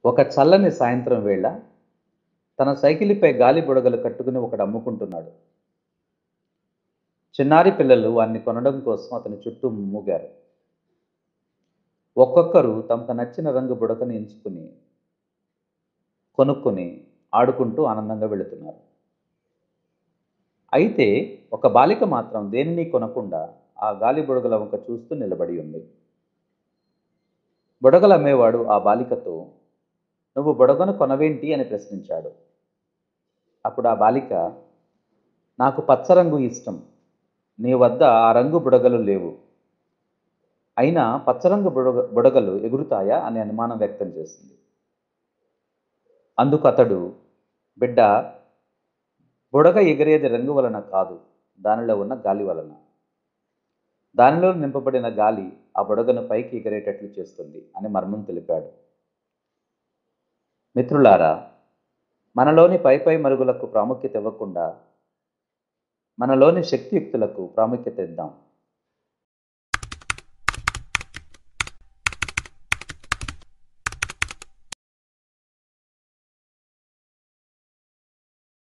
ఒక చల్లని సాయంత్రం వేళ తన సైకిలిపై గాలి బుడగలు కట్టుకుని ఒకడు అమ్ముకుంటున్నాడు చిన్నారి పిల్లలు వాన్ని కొనడం కోసం అతని చుట్టూ మూగారు ఒక్కొక్కరు తమకు నచ్చిన రంగు బుడకను ఎంచుకుని కొనుక్కొని ఆడుకుంటూ ఆనందంగా వెళుతున్నారు అయితే ఒక బాలిక మాత్రం దేనిని కొనకుండా ఆ గాలి బుడగల వంక చూస్తూ నిలబడి ఉంది బుడగలు అమ్మేవాడు ఆ బాలికతో నువ్వు బుడగను కొనవేంటి అని ప్రశ్నించాడు అప్పుడు ఆ బాలిక నాకు పచ్చ రంగు ఇష్టం నీ వద్ద ఆ రంగు బుడగలు లేవు అయినా పచ్చరంగు బుడగ బుడగలు ఎగురుతాయా అని అనుమానం వ్యక్తం చేసింది అందుకు అతడు బిడ్డ బుడగ ఎగిరేది రంగు వలన కాదు దానిలో ఉన్న గాలి వలన దానిలో నింపబడిన గాలి ఆ బుడగను పైకి ఎగిరేటట్లు చేస్తుంది అని మర్మం తెలిపాడు మిత్రులారా మనలోని పై పై మరుగులకు ప్రాముఖ్యత ఇవ్వకుండా మనలోని శక్తియుక్తులకు ప్రాముఖ్యత ఇద్దాం